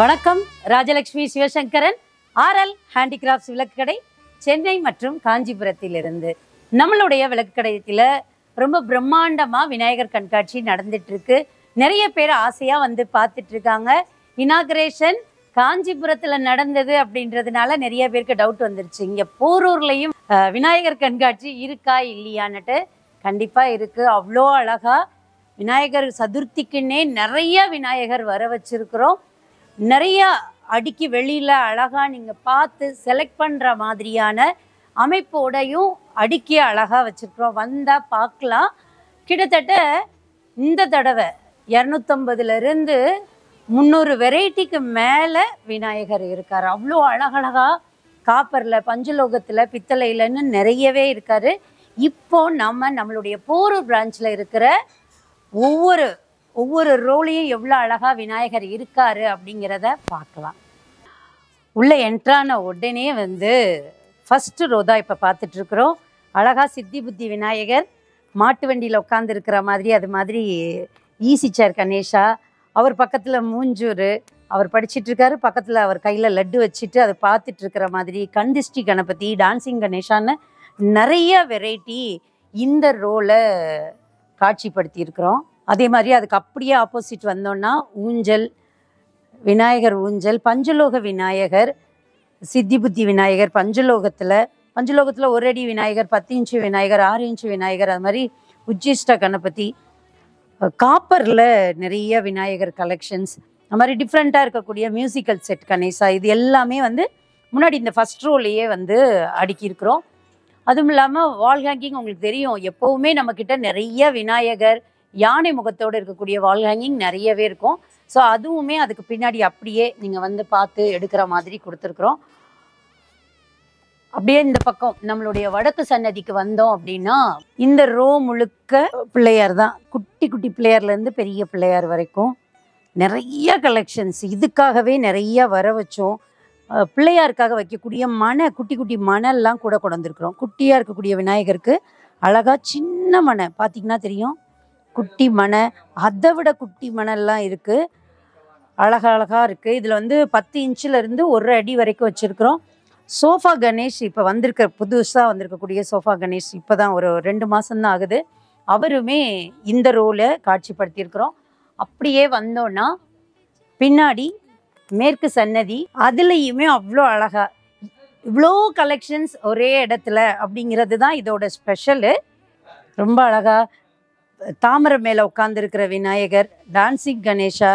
வணக்கம் Rajalakshmi Sivasankaran RL handicrafts விளக்குக்கடை சென்னை மற்றும் காஞ்சிபுரத்திலிருந்து நம்மளுடைய விளக்குக்கடையத்தில் ரொம்ப பிரம்மாண்டமா விநாயகர் கண்காட்சி நடந்துட்டு இருக்கு நிறைய பேர் ஆசையா வந்து பார்த்துட்டு இருக்காங்க இனாகரேஷன் காஞ்சிபுரத்துல நடந்தது அப்படின்றதுனால நிறைய பேருக்கு டவுட் வந்துருச்சு இங்க போரூர்லயும் அஹ், விநாயகர் கண்காட்சி இருக்கா இல்லையான்னுட்டு கண்டிப்பா இருக்கு அவ்வளோ அழகா விநாயகர் சதுர்த்திக்குன்னே நிறைய விநாயகர் வர வச்சிருக்கிறோம் நிறைய அடுக்கி வெளியில அழகா நீங்க பார்த்து செலக்ட் பண்ற மாதிரியான அமைப்போடையும் அடுக்கி அழகா வச்சிருக்கிறோம் வந்தா பார்க்கலாம் கிட்டத்தட்ட இந்த தடவை இரநூத்தம்பதுல இருந்து முந்நூறு வெரைட்டிக்கு மேல விநாயகர் இருக்காரு அவ்வளோ அழகழகா காப்பர்ல பஞ்சலோகத்துல பித்தளையிலன்னு நிறையவே இருக்காரு இப்போ நம்ம நம்மளுடைய போரூர் பிரான்ச்ல இருக்கிற ஒவ்வொரு ஒவ்வொரு ரோலையும் எவ்வளோ அழகா விநாயகர் இருக்காரு அப்படிங்கிறத பார்க்கலாம் உள்ள என்ட்ரான உடனே வந்து ஃபர்ஸ்ட் ரோ தான் இப்போ பார்த்துட்டு இருக்கிறோம் அழகா சித்தி புத்தி விநாயகர் மாட்டு வண்டியில் உட்காந்து இருக்கிற மாதிரி அது மாதிரி ஈசி சேர் கணேஷா அவர் பக்கத்தில் மூஞ்சூர் அவர் படிச்சிட்டு இருக்காரு பக்கத்தில் அவர் கையில் லட்டு வச்சுட்டு அதை பார்த்துட்டு இருக்கிற மாதிரி கந்திஷ்டி கணபதி டான்சிங் கணேஷான்னு நிறைய வெரைட்டி இந்த ரோல காட்சிப்படுத்தி இருக்கிறோம் அதே மாதிரி அதுக்கு அப்படியே ஆப்போசிட் வந்தோம்னா ஊஞ்சல் விநாயகர் ஊஞ்சல் பஞ்சலோக விநாயகர் சித்தி புத்தி விநாயகர் பஞ்சலோகத்தில் பஞ்சலோகத்தில் ஒரு அடி விநாயகர் பத்து இன்ச்சு விநாயகர் ஆறு இன்ச்சு விநாயகர் அது மாதிரி உச்சிஷ்ட கணபதி காப்பரில் நிறைய விநாயகர் கலெக்ஷன்ஸ் அது மாதிரி டிஃப்ரெண்ட்டாக இருக்கக்கூடிய மியூசிக்கல் செட் கணேசா இது எல்லாமே வந்து முன்னாடி இந்த ஃபஸ்ட் ரோலையே வந்து அடுக்கியிருக்கிறோம் அதுவும் இல்லாமல் வால் ஹேங்கிங் உங்களுக்கு தெரியும் எப்போவுமே நம்மக்கிட்ட நிறைய விநாயகர் யானை முகத்தோடு இருக்கக்கூடிய வால் ஹேங்கிங் நிறையவே இருக்கும் ஸோ அதுவுமே அதுக்கு பின்னாடி அப்படியே நீங்கள் வந்து பார்த்து எடுக்கிற மாதிரி கொடுத்துருக்குறோம் அப்படியே இந்த பக்கம் நம்மளுடைய வடக்கு சன்னதிக்கு வந்தோம் அப்படின்னா இந்த ரோ முழுக்க பிள்ளையார் தான் குட்டி குட்டி பிள்ளையார்லேருந்து பெரிய பிள்ளையார் வரைக்கும் நிறைய கலெக்ஷன்ஸ் இதுக்காகவே நிறைய வர வச்சோம் அஹ் பிள்ளையாருக்காக வைக்கக்கூடிய மனை குட்டி குட்டி மணல்லாம் கூட கொண்டு வந்திருக்கிறோம் குட்டியாக இருக்கக்கூடிய விநாயகருக்கு அழகாக சின்ன மனை பார்த்தீங்கன்னா தெரியும் குட்டி மனை அதை விட குட்டி மணல்லாம் இருக்குது அழகழகாக இருக்குது இதில் வந்து பத்து இன்ச்சில் இருந்து ஒரு அடி வரைக்கும் வச்சுருக்கிறோம் சோஃபா கணேஷ் இப்போ வந்திருக்க புதுசாக வந்திருக்கக்கூடிய சோஃபா கணேஷ் இப்போ தான் ஒரு ரெண்டு மாதம்தான் ஆகுது அவருமே இந்த ரோலை காட்சிப்படுத்தியிருக்கிறோம் அப்படியே வந்தோன்னா பின்னாடி மேற்கு சன்னதி அதுலேயுமே அவ்வளோ அழகா இவ்வளோ கலெக்ஷன்ஸ் ஒரே இடத்துல அப்படிங்கிறது தான் இதோட ஸ்பெஷலு ரொம்ப அழகா தாமரை மேலே உட்காந்துருக்கிற விநாயகர் டான்சிங் கணேஷா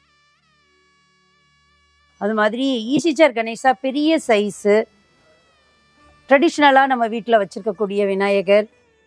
அது மாதிரி ஈசிச்சர் கணேசா பெரிய சைஸு ட்ரெடிஷ்னலாக நம்ம வீட்டில் வச்சுருக்கக்கூடிய விநாயகர்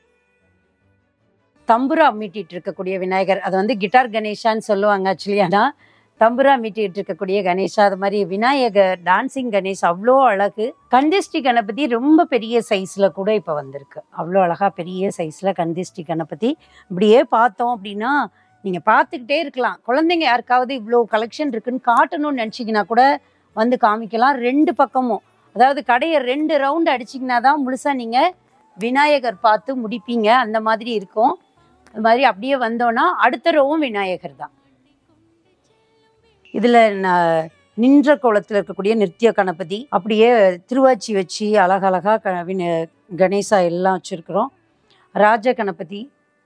தம்புரா மீட்டிட்டு இருக்கக்கூடிய விநாயகர் அது வந்து கிட்டார் கணேஷான்னு சொல்லுவாங்க ஆக்சுவலி ஆனால் தம்புரா மீட்டிட்டு இருக்கக்கூடிய கணேஷா அது மாதிரி விநாயகர் டான்சிங் கணேஷ் அவ்வளோ அழகு கந்திஷ்டி கணபதி ரொம்ப பெரிய சைஸில் கூட இப்போ வந்திருக்கு அவ்வளோ அழகா பெரிய சைஸில் கந்திஷ்டி கணபதி இப்படியே பார்த்தோம் அப்படின்னா நீங்கள் பார்த்துக்கிட்டே இருக்கலாம் குழந்தைங்க யாருக்காவது இவ்வளோ கலெக்ஷன் இருக்குன்னு காட்டணும்னு நினச்சிங்கன்னா கூட வந்து காமிக்கலாம் ரெண்டு பக்கமும் அதாவது கடையை ரெண்டு ரவுண்டு அடிச்சிங்கன்னா தான் முழுசாக நீங்கள் விநாயகர் பார்த்து முடிப்பீங்க அந்த மாதிரி இருக்கும் அது மாதிரி அப்படியே வந்தோன்னா அடுத்த ரோவும் விநாயகர் தான் இதில் நின்ற கோலத்தில் இருக்கக்கூடிய நித்திய கணபதி அப்படியே திருவாச்சி வச்சு அழகழகா க வின கணேசா எல்லாம் வச்சுருக்குறோம் ராஜ கணபதி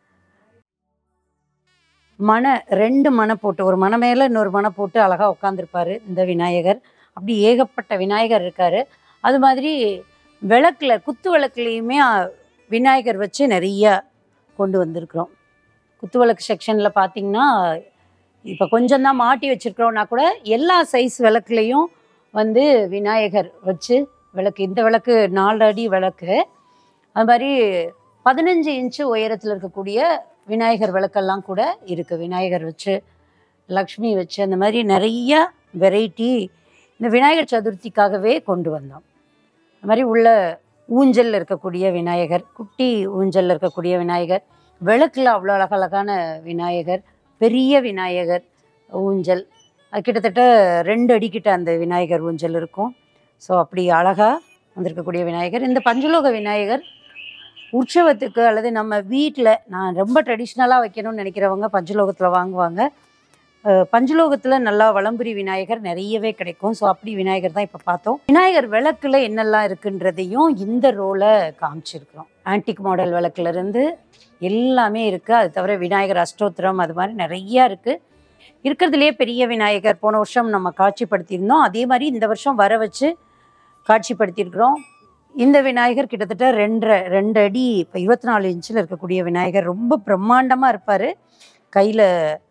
மனை ரெண்டு மனை போட்டு ஒரு மனை மேலே இன்னொரு மனை போட்டு அழகாக உட்காந்துருப்பாரு இந்த விநாயகர் அப்படி ஏகப்பட்ட விநாயகர் இருக்காரு அது மாதிரி விளக்கில் குத்து விளக்குலேயுமே விநாயகர் வச்சு நிறைய கொண்டு வந்திருக்கிறோம் குத்து விளக்கு செக்ஷனில் பார்த்தீங்கன்னா இப்போ கொஞ்சம் தான் மாட்டி வச்சுருக்கிறோன்னா கூட எல்லா சைஸ் விளக்குலேயும் வந்து விநாயகர் வச்சு விளக்கு இந்த விளக்கு நாலு அடி விளக்கு அது மாதிரி பதினஞ்சு இன்ச்சு உயரத்தில் இருக்கக்கூடிய விநாயகர் விளக்கெல்லாம் கூட இருக்குது விநாயகர் வச்சு லக்ஷ்மி வச்சு அந்த மாதிரி நிறைய வெரைட்டி இந்த விநாயகர் சதுர்த்திக்காகவே கொண்டு வந்தோம் அது மாதிரி உள்ள ஊஞ்சலில் இருக்கக்கூடிய விநாயகர் குட்டி ஊஞ்சலில் இருக்கக்கூடிய விநாயகர் விளக்கில் அவ்வளோ அழகழகான விநாயகர் பெரிய விநாயகர் ஊஞ்சல் அது கிட்டத்தட்ட ரெண்டு அடிக்கிட்ட அந்த விநாயகர் ஊஞ்சல் இருக்கும் ஸோ அப்படி அழகாக வந்திருக்கக்கூடிய விநாயகர் இந்த பஞ்சலோக விநாயகர் உற்சவத்துக்கு அல்லது நம்ம வீட்டில் நான் ரொம்ப ட்ரெடிஷ்னலாக வைக்கணும்னு நினைக்கிறவங்க பஞ்சலோகத்தில் வாங்குவாங்க அஹ், பஞ்சலோகத்துல நல்லா வலம்புரி விநாயகர் நிறையவே கிடைக்கும் ஸோ அப்படி விநாயகர் தான் இப்போ பார்த்தோம் விநாயகர் விளக்குல என்னெல்லாம் இருக்குன்றதையும் இந்த ரோலை காமிச்சிருக்கிறோம் ஆன்டிக் மாடல் விளக்குல இருந்து எல்லாமே இருக்கு அது தவிர விநாயகர் அஷ்டோத்திரம் அது மாதிரி நிறைய இருக்கு இருக்கிறதுலே பெரிய விநாயகர் போன வருஷம் நம்ம காட்சிப்படுத்தியிருந்தோம் அதே மாதிரி இந்த வருஷம் வர வச்சு காட்சிப்படுத்தியிருக்கிறோம் இந்த விநாயகர் கிட்டத்தட்ட ரெண்டரை ரெண்டு அடி இப்போ இருபத்தி நாலு இன்ச்சில் இருக்கக்கூடிய விநாயகர் ரொம்ப பிரம்மாண்டமாக இருப்பார் கையில்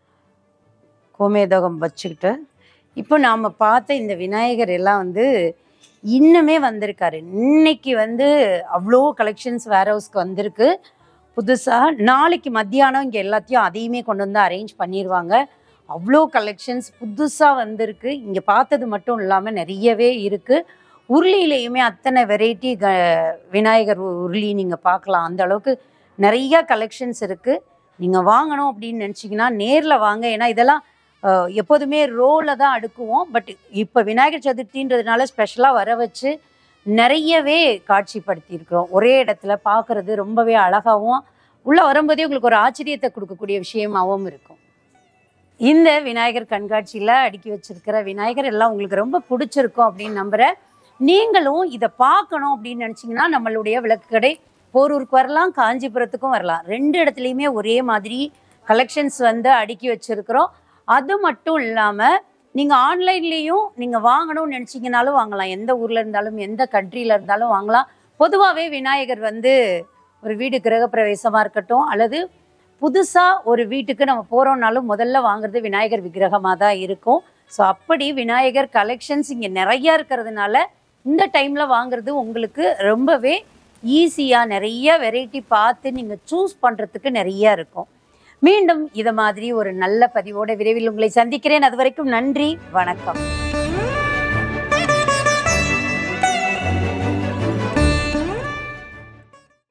கோமேதகம் வச்சுக்கிட்டு இப்போ நாம் பார்த்த இந்த விநாயகர் எல்லாம் வந்து இன்னுமே வந்திருக்காரு இன்னைக்கு வந்து அவ்வளோ கலெக்ஷன்ஸ் வேர் ஹவுஸ்க்கு வந்திருக்கு புதுசாக நாளைக்கு மத்தியானம் இங்கே எல்லாத்தையும் அதையுமே கொண்டு வந்து அரேஞ்ச் பண்ணிடுவாங்க அவ்வளோ கலெக்ஷன்ஸ் புதுசாக வந்திருக்கு இங்கே பார்த்தது மட்டும் இல்லாமல் நிறையவே இருக்குது உருளியிலையுமே அத்தனை வெரைட்டி க விநாயகர் உ- உருளி நீங்கள் பார்க்கலாம் அந்த அளவுக்கு நிறைய கலெக்ஷன்ஸ் இருக்குது நீங்கள் வாங்கணும் அப்படின்னு நினச்சிங்கன்னா நேரில் வாங்க ஏன்னா இதெல்லாம் அஹ், எப்போதுமே ரோவில் தான் அடுக்குவோம் பட் இப்போ விநாயகர் சதுர்த்தின்றதுனால ஸ்பெஷலாக வர வச்சு நிறையவே காட்சிப்படுத்தியிருக்கிறோம் ஒரே இடத்துல பார்க்குறது ரொம்பவே அழகாகவும் உள்ளே வரும்போதே உங்களுக்கு ஒரு ஆச்சரியத்தை கொடுக்கக்கூடிய விஷயமாகவும் இருக்கும் இந்த விநாயகர் கண்காட்சியில் அடுக்கி வச்சிருக்கிற விநாயகர் எல்லாம் உங்களுக்கு ரொம்ப பிடிச்சிருக்கும் அப்படின்னு நம்புகிறேன் நீங்களும் இதை பார்க்கணும் அப்படின்னு நினச்சிங்கன்னா நம்மளுடைய விளக்கு கடை போரூருக்கு வரலாம் காஞ்சிபுரத்துக்கும் வரலாம் ரெண்டு இடத்துலையுமே ஒரே மாதிரி கலெக்ஷன்ஸ் வந்து அடுக்கி வச்சிருக்கிறோம் அது மட்டும் இல்லாமல் நீங்கள் ஆன்லைன்லேயும் நீங்கள் வாங்கணும்னு நினச்சிங்கனாலும் வாங்கலாம் எந்த ஊரில் இருந்தாலும் எந்த கண்ட்ரியில் இருந்தாலும் வாங்கலாம் பொதுவாகவே விநாயகர் வந்து ஒரு வீடு கிரகப்பிரவேசமாக இருக்கட்டும் அல்லது புதுசாக ஒரு வீட்டுக்கு நம்ம போகிறோம்னாலும் முதல்ல வாங்குறது விநாயகர் விக்கிரகமாக தான் இருக்கும் ஸோ அப்படி விநாயகர் கலெக்ஷன்ஸ் இங்கே நிறையா இருக்கிறதுனால இந்த டைமில் வாங்குறது உங்களுக்கு ரொம்பவே ஈஸியாக நிறைய வெரைட்டி பார்த்து நீங்கள் சூஸ் பண்ணுறதுக்கு நிறைய இருக்கும் மீண்டும் இதை மாதிரி ஒரு நல்ல பதிவோட விரைவில் உங்களை சந்திக்கிறேன் அது வரைக்கும் நன்றி வணக்கம்